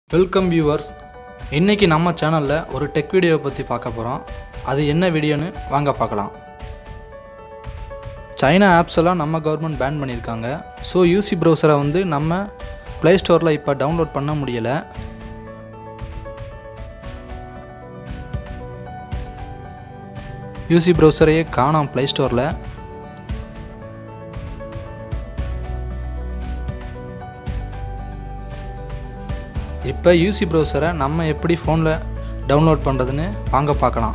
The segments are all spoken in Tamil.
வெல்கம் வியூவர்ஸ் இன்றைக்கி நம்ம சேனலில் ஒரு டெக் வீடியோவை பற்றி பார்க்க போகிறோம் அது என்ன வீடியோன்னு வாங்க பார்க்கலாம் சைனா ஆப்ஸ் எல்லாம் நம்ம கவர்மெண்ட் பேன் பண்ணியிருக்காங்க ஸோ யூசி ப்ரௌசரை வந்து நம்ம ப்ளே ஸ்டோரில் இப்போ டவுன்லோட் பண்ண முடியலை யூசி ப்ரௌசரையே காணோம் ப்ளே ஸ்டோரில் இப்போ யூசி ப்ரௌசரை நம்ம எப்படி ஃபோனில் டவுன்லோட் பண்ணுறதுன்னு வாங்க பார்க்கலாம்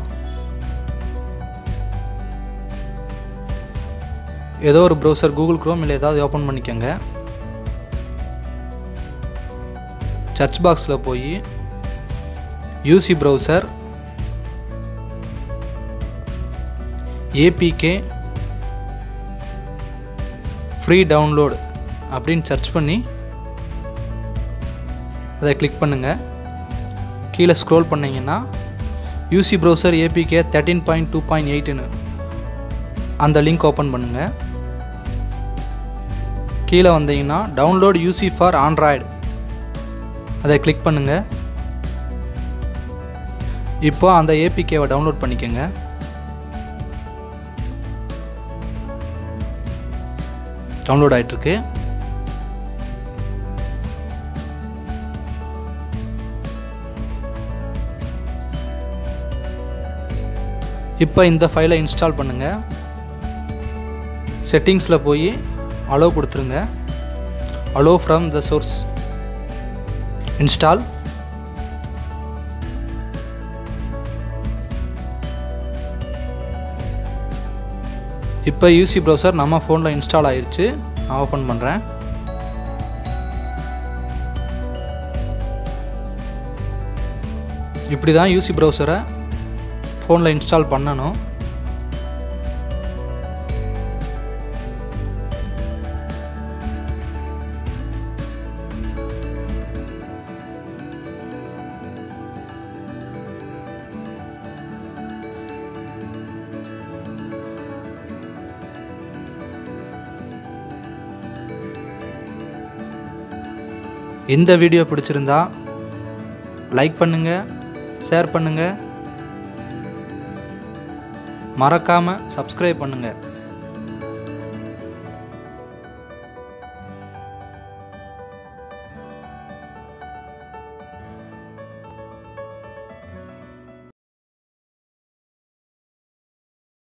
ஏதோ ஒரு ப்ரௌசர் கூகுள் க்ரோம் இல்லை ஏதாவது ஓப்பன் பண்ணிக்கோங்க சர்ச் பாக்ஸில் போய் UC browser APK free download அப்படின்னு சர்ச் பண்ணி அதை கிளிக் பண்ணுங்கள் கீழே ஸ்க்ரோல் பண்ணிங்கன்னா UC browser APK thirteen point two point எயிட்டுன்னு அந்த லிங்க் ஓப்பன் பண்ணுங்கள் கீழே வந்தீங்கன்னா டவுன்லோட் யூசி ஃபார் ஆண்ட்ராய்டு அதை கிளிக் பண்ணுங்கள் இப்போ அந்த ஏபிகேவை டவுன்லோட் பண்ணிக்கோங்க டவுன்லோட் ஆகிட்டுருக்கு இப்போ இந்த ஃபைலை இன்ஸ்டால் பண்ணுங்கள் செட்டிங்ஸில் போய் அலோ கொடுத்துருங்க allow from the source install இப்போ யூசி ப்ரௌசர் நம்ம ஃபோனில் இன்ஸ்டால் ஆயிடுச்சு நான் ஓப்பன் பண்ணுறேன் இப்படி தான் யூசி ப்ரௌசரை ஃபோனில் இன்ஸ்டால் பண்ணணும் இந்த வீடியோ பிடிச்சிருந்தா லைக் பண்ணுங்கள் ஷேர் பண்ணுங்கள் மறக்காமல் சப்ஸ்கிரைப் பண்ணுங்கள்